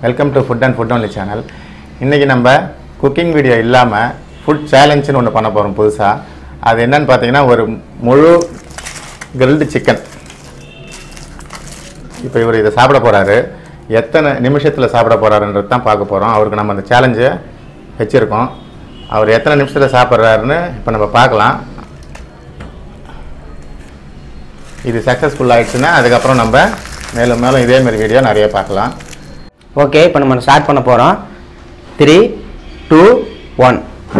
welcome to food and food only channel இன்றைக்கி நம்ம cooking video இல்லாமல் ஃபுட் சேலஞ்சுன்னு ஒன்று பண்ண போகிறோம் புதுசாக அது என்னன்னு பார்த்தீங்கன்னா ஒரு முழு கிரில்டு சிக்கன் இப்போ இவர் இதை சாப்பிட போகிறாரு எத்தனை நிமிஷத்தில் சாப்பிட போகிறாருன்றது தான் பார்க்க போகிறோம் அவருக்கு நம்ம அந்த சேலஞ்சை வச்சுருக்கோம் அவர் எத்தனை நிமிஷத்தில் சாப்பிட்றாருன்னு இப்போ நம்ம பார்க்கலாம் இது சக்ஸஸ்ஃபுல் ஆயிடுச்சுன்னா அதுக்கப்புறம் நம்ம மேலும் மேலும் இதே மாதிரி வீடியோ நிறைய பார்க்கலாம் ஓகே இப்போ நம்ம ஸ்டார்ட் பண்ண போகிறோம் த்ரீ டூ ஒன்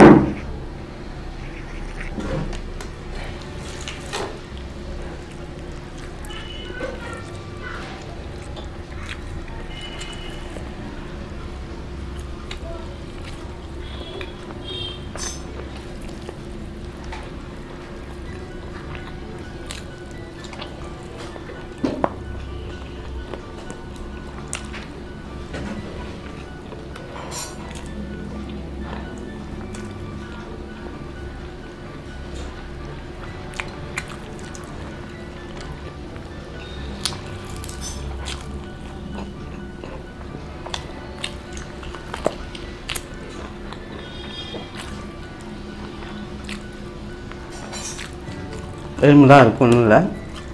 எலும்பு தான் இருக்கும் ஒன்றும் இல்லை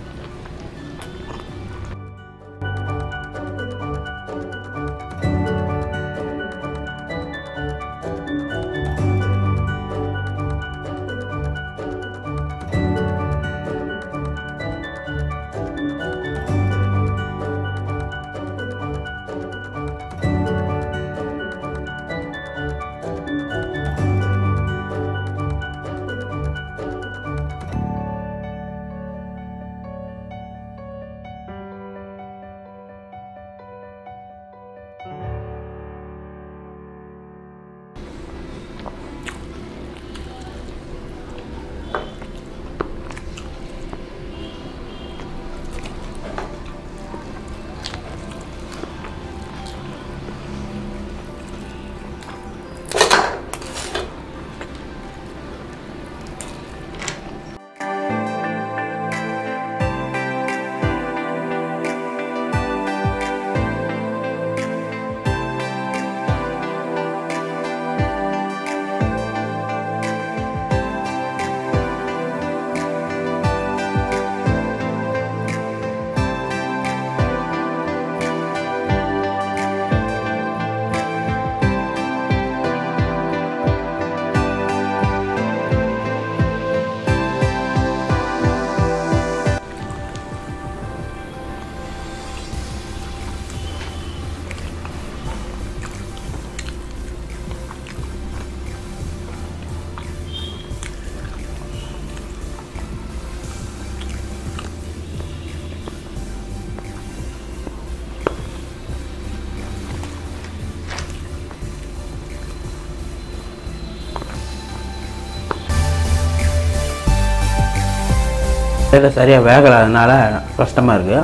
இதில் சரியாக வேகலாதனால கஷ்டமாக இருக்குது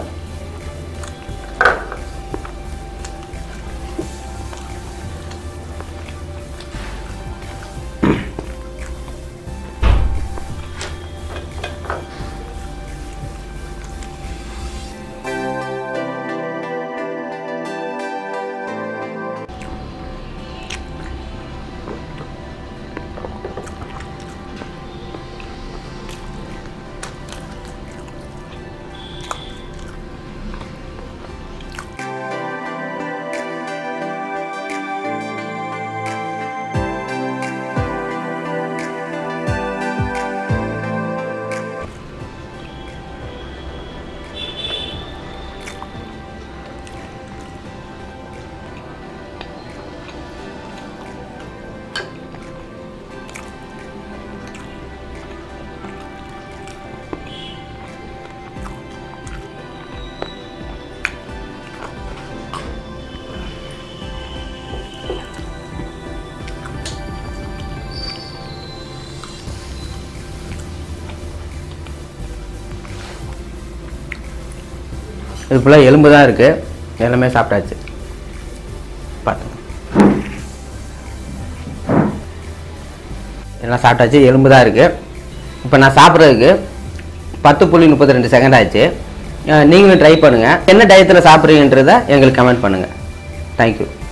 இது ஃபுல்லாக எலும்பு தான் இருக்குது எல்லாமே சாப்பிட்டாச்சு பார்த்துங்க எல்லாம் சாப்பிட்டாச்சு எலும்பு தான் இருக்குது இப்போ நான் சாப்பிட்றதுக்கு பத்து புள்ளி முப்பத்தி ரெண்டு செகண்ட் ஆச்சு அஹ் நீங்களும் ட்ரை பண்ணுங்கள் என்ன டயத்தில் சாப்பிட்றீங்கன்றத எங்களுக்கு கமெண்ட் பண்ணுங்கள் தேங்க்யூ